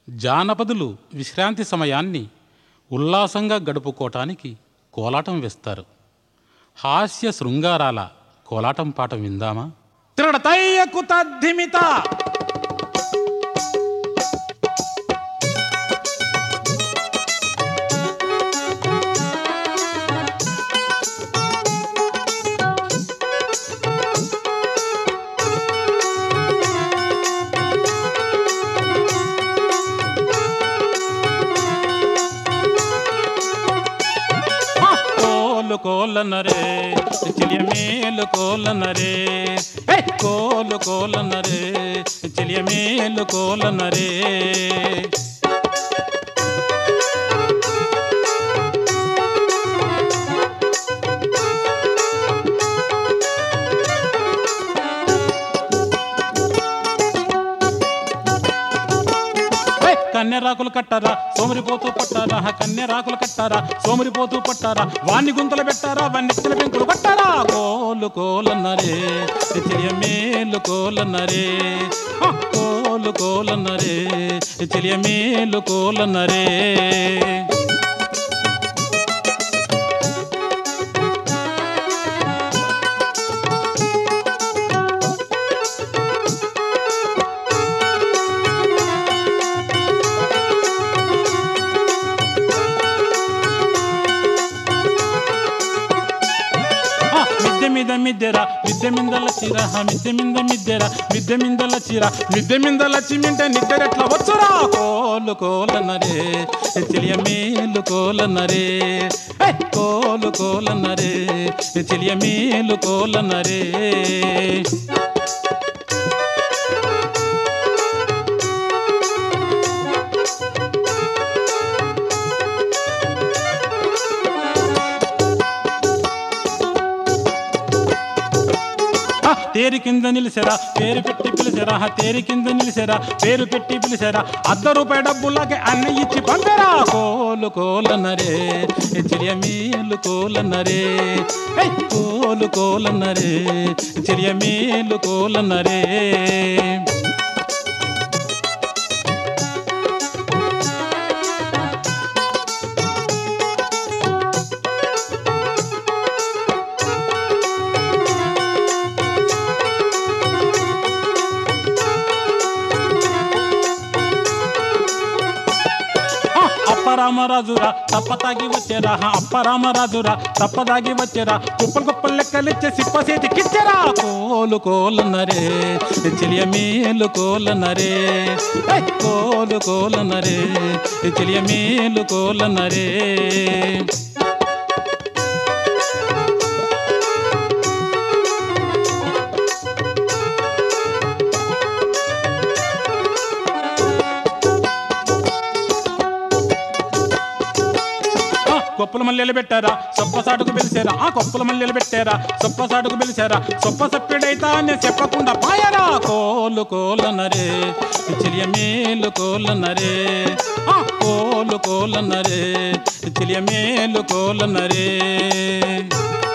జానపదులు విశ్రాంతి సమయాన్ని ఉల్లాసంగా గడుపుకోవటానికి కోలాటం వేస్తారు హాస్య శృంగారాల కోలాటం పాట విందామా త్రిడతయ్యకు తద్ధిమిత కోలు కోలనరే చెలియ మేలు కోలనరే ఏ కోలు కోలనరే చెలియ మేలు కోలనరే ఏ కన్నెరాకులు కట్టారా సోమరిపోతూ పట్టారా కన్నెరాకులు కట్టారా సోమరిపోతూ పట్టారా వాణ్ణి గుంతలు పెట్టారా వాణ్ణి ఎత్తిన పెంకులు పట్టారా కోలు కోలన్నరే చెలియ మేలు కోలన్నరే ఆ, కోలు కోలన్నరే చెలియ మేలు కోలన్నరే ఆ, మిద్దె మీద మిద్దెరా మిద్దె మిందల చీర ఆ, మిద్దె మింద మిద్దెరా మిద్దె మిందల చీర మిద్దె మిందల చిమ్మింటే నిద్దరెట్లా వచ్చురా కోలు కోలనరే చెలియ మేలు కోలనరే ఏ, కోలు కోలనరే చెలియ మేలు కోలనరే ఆ, తేరి కింద నిలిసెరా పేరు పెట్టి పిలిచెరా ఆ, తేరి కింద నిలిసెరా పేరు పెట్టి పిలిచెరా అర్ధ రూపాయి డబ్బులకి అన్న ఇచ్చి పంపెరా కోలు కోలనరే చెలియ మేలు కోలనరే ఏయ్, కోలు కోలనరే చెలియ మేలు కోలనరే ఆ, అప్పరామరాజురా తప్ప తాగి వచ్చేరా ఆ, అప్పరామరాజురా తప్ప తాగి వచ్చేరా కుప్పలు కుప్పలు లెక్కలిచ్చే సిప్ప చేతికిచ్చెరా కోలు కోలనరే చెలియ మేలు కోలనరే ఏయ్, కోలు కోలనరే చెలియ మేలు కోలనరే ఆ, కొప్పుల మల్లెలు పెట్టారా సొప్ప సాటుకు పిలిచారా ఆ కొప్పుల మల్లెలు పెట్టారా సొప్ప సాటుకు పిలిచారా సొప్ప సప్పిడైతా అని చెప్పకుండా పాయరా కోలు కోలనరే చెలియ మేలు కోలనరే ఆ, కోలు కోలనరే చెలియ మేలు కోలనరే